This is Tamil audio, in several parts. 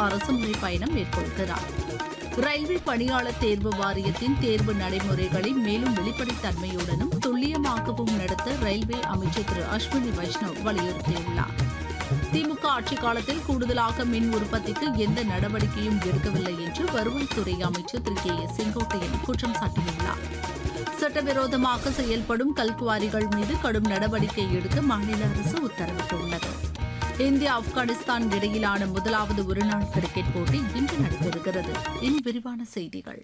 அரசுமுறை பயணம் மேற்கொள்கிறார் ரயில்வே பணியாளர் தேர்வு வாரியத்தின் தேர்வு நடைமுறைகளை மேலும் வெளிப்படைத்தன்மையுடனும் துல்லியமாகவும் நடத்த ரயில்வே அமைச்சர் திரு அஸ்வினி வைஷ்ணவ் வலியுறுத்தியுள்ளார் திமுக ஆட்சிக் காலத்தில் கூடுதலாக மின் உற்பத்திக்கு எந்த நடவடிக்கையும் எடுக்கவில்லை என்று வருவாய்த்துறை அமைச்சர் திரு கே எஸ் செங்கோட்டையன் குற்றம் சாட்டியுள்ளார் சட்டவிரோதமாக செயல்படும் கல்குவாரிகள் மீது கடும் நடவடிக்கை எடுக்க மாநில அரசு உத்தரவிட்டுள்ளது இந்தியா ஆப்கானிஸ்தான் இடையிலான முதலாவது ஒருநாள் கிரிக்கெட் போட்டி இன்று நடைபெறுகிறது இனி விரிவான செய்திகள்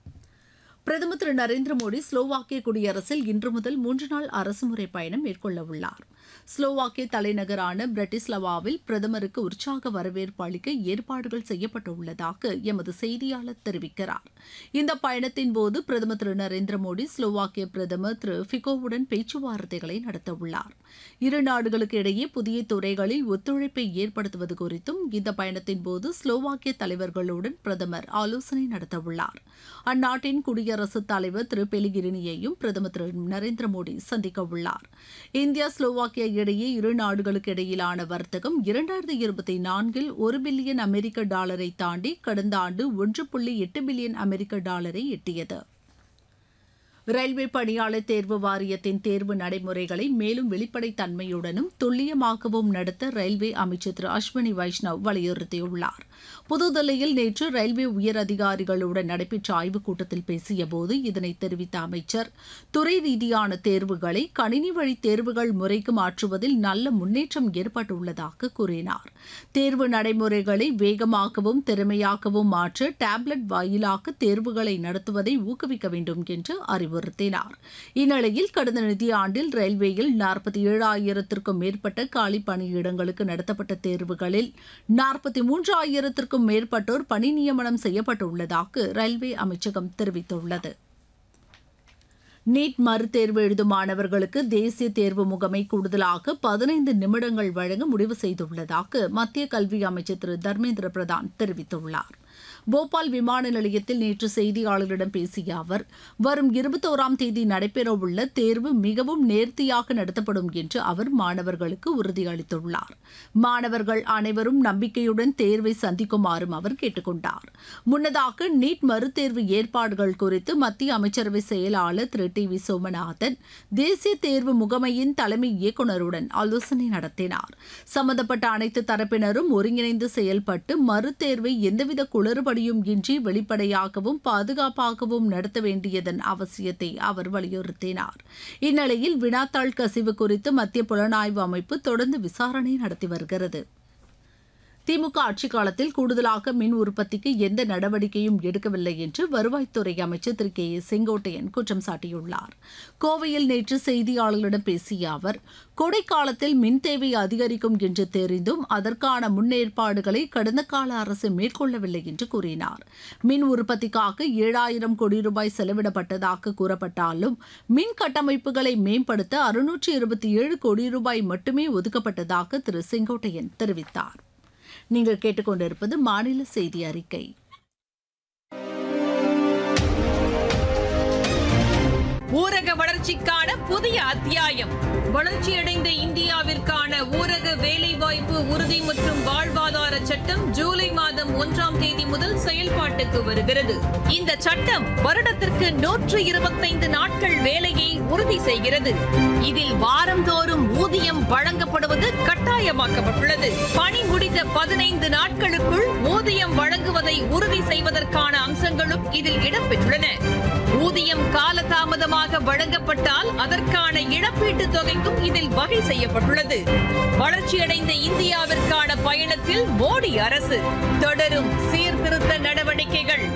பிரதமர் திரு நரேந்திர மோடி ஸ்லோவாக்கிய குடியரசில் இன்று முதல் மூன்று நாள் அரசுமுறை பயணம் மேற்கொள்ள உள்ளார் ஸ்லோவாக்கிய தலைநகரான பிரட்டிஸ்லவாவில் பிரதமருக்கு உற்சாக வரவேற்பு அளிக்க ஏற்பாடுகள் செய்யப்பட்டுள்ளதாக எமது செய்தியாளர் தெரிவிக்கிறார் இந்த பயணத்தின் போது பிரதமர் திரு நரேந்திர மோடி ஸ்லோவாக்கிய பிரதமர் திரு ஃபிகோவுடன் பேச்சுவார்த்தைகளை நடத்தவுள்ளார் இரு நாடுகளுக்கு இடையே புதிய துறைகளில் ஒத்துழைப்பை ஏற்படுத்துவது குறித்தும் இந்த பயணத்தின் போது ஸ்லோவாக்கிய தலைவர்களுடன் பிரதமர் ஆலோசனை நடத்தவுள்ளார் அந்நாட்டின் குடியரசுத் தலைவர் திரு பெலிகிரினியையும் பிரதமர் திரு நரேந்திர மோடி சந்திக்க உள்ளார் இந்தியா ஸ்லோவாக்கியா இடையே இரு நாடுகளுக்கு இடையிலான வர்த்தகம் இரண்டாயிரத்தி இருபத்தி நான்கில் ஒரு பில்லியன் அமெரிக்க டாலரை தாண்டி கடந்த ஆண்டு ஒன்று புள்ளி எட்டு பில்லியன் அமெரிக்க டாலரை எட்டியது ரயில்வே பணியாளர் தேர்வு வாரியத்தின் தேர்வு நடைமுறைகளை மேலும் வெளிப்படைத்தன்மையுடனும் துல்லியமாகவும் நடத்த ரயில்வே அமைச்சர் திரு அஸ்வினி வைஷ்ணவ் வலியுறுத்தியுள்ளார் புதுதில்லியில் நேற்று ரயில்வே உயர் அதிகாரிகளுடன் நடைபெற்ற ஆய்வுக் கூட்டத்தில் பேசியபோது இதனை தெரிவித்த அமைச்சர் துறை ரீதியான தேர்வுகளை கணினி வழி தேர்வுகள் முறைக்கு மாற்றுவதில் நல்ல முன்னேற்றம் ஏற்பட்டுள்ளதாக கூறினார் தேர்வு நடைமுறைகளை வேகமாகவும் திறமையாகவும் மாற்ற டேப்லெட் வாயிலாக தேர்வுகளை நடத்துவதை ஊக்குவிக்க வேண்டும் என்று அறிவுறுத்தினார் இந்நிலையில் கடந்த நிதியாண்டில் ரயில்வேயில் நாற்பத்தி ஏழாயிரத்திற்கும் மேற்பட்ட காலி பணியிடங்களுக்கு நடத்தப்பட்ட தேர்வுகளில் நாற்பத்தி மூன்றாயிரத்திற்கும் மேற்பட்டோர் பணி நியமனம் செய்யப்பட்டுள்ளதாக ரயில்வே அமைச்சகம் தெரிவித்துள்ளது நீட் மறுதேர்வு எழுதும் மாணவர்களுக்கு தேசிய தேர்வு முகமை கூடுதலாக பதினைந்து நிமிடங்கள் வழங்க முடிவு செய்துள்ளதாக மத்திய கல்வி அமைச்சர் திரு தர்மேந்திர பிரதான் தெரிவித்துள்ளார் போபால் விமான நிலையத்தில் நேற்று செய்தியாளர்களிடம் பேசிய அவர் வரும் இருபத்தோராம் தேதி நடைபெறவுள்ள தேர்வு மிகவும் நேர்த்தியாக நடத்தப்படும் என்று அவர் மாணவர்களுக்கு உறுதியளித்துள்ளார் மாணவர்கள் அனைவரும் நம்பிக்கையுடன் தேர்வை சந்திக்குமாறும் அவர் கேட்டுக்கொண்டார் முன்னதாக நீட் மறுதேர்வு ஏற்பாடுகள் குறித்து மத்திய அமைச்சரவை செயலாளர் திரு டி வி சோமநாதன் தேசிய தேர்வு முகமையின் தலைமை இயக்குநருடன் ஆலோசனை நடத்தினார் சம்பந்தப்பட்ட அனைத்து தரப்பினரும் ஒருங்கிணைந்து செயல்பட்டு மறுதேர்வை எந்தவித குளறுபடியும் இன்றி வெளிப்படையாகவும் பாதுகாப்பாகவும் நடத்த வேண்டியதன் அவசியத்தை அவர் வலியுறுத்தினார் இந்நிலையில் வினாத்தாள் கசிவு குறித்து மத்திய புலனாய்வு அமைப்பு தொடர்ந்து விசாரணை நடத்தி வருகிறது திமுக ஆட்சிக் காலத்தில் கூடுதலாக மின் உற்பத்திக்கு எந்த நடவடிக்கையும் எடுக்கவில்லை என்று வருவாய்த்துறை அமைச்சர் திரு கே ஏ செங்கோட்டையன் குற்றம் சாட்டியுள்ளார் கோவையில் நேற்று செய்தியாளர்களிடம் பேசிய அவர் கோடைக்காலத்தில் மின் தேவை அதிகரிக்கும் என்று தெரிந்தும் அதற்கான முன்னேற்பாடுகளை கடந்த கால அரசு மேற்கொள்ளவில்லை என்று கூறினார் மின் உற்பத்திக்காக ஏழாயிரம் கோடி ரூபாய் செலவிடப்பட்டதாக கூறப்பட்டாலும் மின் கட்டமைப்புகளை மேம்படுத்த அறுநூற்று இருபத்தி ஏழு கோடி ரூபாய் மட்டுமே ஒதுக்கப்பட்டதாக திரு செங்கோட்டையன் தெரிவித்தார் நீங்கள் கேட்டுக்கொண்டிருப்பது மாநில செய்தி அறிக்கை ஊரக வளர்ச்சிக்கான புதிய அத்தியாயம் வளர்ச்சியடைந்த இந்தியாவிற்கான ஊரக வேலைவாய்ப்பு உறுதி மற்றும் வாழ்வாதார சட்டம் ஜூலை மாதம் ஒன்றாம் தேதி முதல் செயல்பாட்டுக்கு வருகிறது இந்த சட்டம் வருடத்திற்கு நூற்று இருபத்தைந்து நாட்கள் வேலையை உறுதி செய்கிறது இதில் வாரந்தோறும் ஊதியம் வழங்கப்படுவது கட்டாயமாக்கப்பட்டுள்ளது பணி முடிந்த பதினைந்து நாட்களுக்குள் ஊதியம் வழங்குவதை உறுதி செய்வதற்கான அம்சங்களும் இதில் இடம்பெற்றுள்ளன ஊதியம் காலதாமதமாக வழங்கப்பட்டால் அதற்கான இழப்பீட்டுத் தொகைக்கும் இதில் வகை செய்யப்பட்டுள்ளது வளர்ச்சியடைந்த இந்தியாவிற்கான பயணத்தில் மோடி அரசு தொடரும் சீர்திருத்த நடவடிக்கைகள்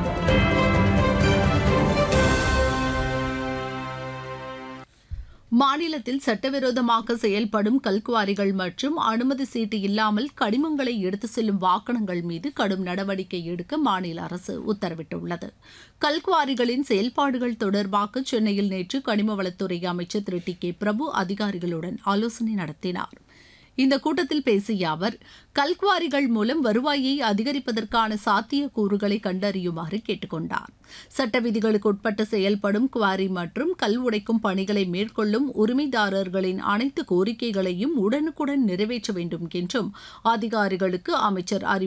மாநிலத்தில் சட்டவிரோதமாக செயல்படும் கல்குவாரிகள் மற்றும் அனுமதி சீட்டு இல்லாமல் கனிமங்களை எடுத்து செல்லும் வாகனங்கள் மீது கடும் நடவடிக்கை எடுக்க மாநில அரசு உத்தரவிட்டுள்ளது கல்குவாரிகளின் செயல்பாடுகள் தொடர்பாக சென்னையில் நேற்று கனிம வளத்துறை அமைச்சர் திரு டி கே பிரபு அதிகாரிகளுடன் ஆலோசனை நடத்தினார் இந்த கூட்டத்தில் பேசிய அவர் கல்குவாரிகள் மூலம் வருவாயை அதிகரிப்பதற்கான சாத்திய கூறுகளை கண்டறியுமாறு கேட்டுக்கொண்டார் சட்ட விதிகளுக்கு உட்பட்டு செயல்படும் குவாரி மற்றும் கல் உடைக்கும் பணிகளை மேற்கொள்ளும் உரிமைதாரர்களின் அனைத்து கோரிக்கைகளையும் உடனுக்குடன் நிறைவேற்ற வேண்டும் என்றும் அதிகாரிகளுக்கு அமைச்சர் அறிவு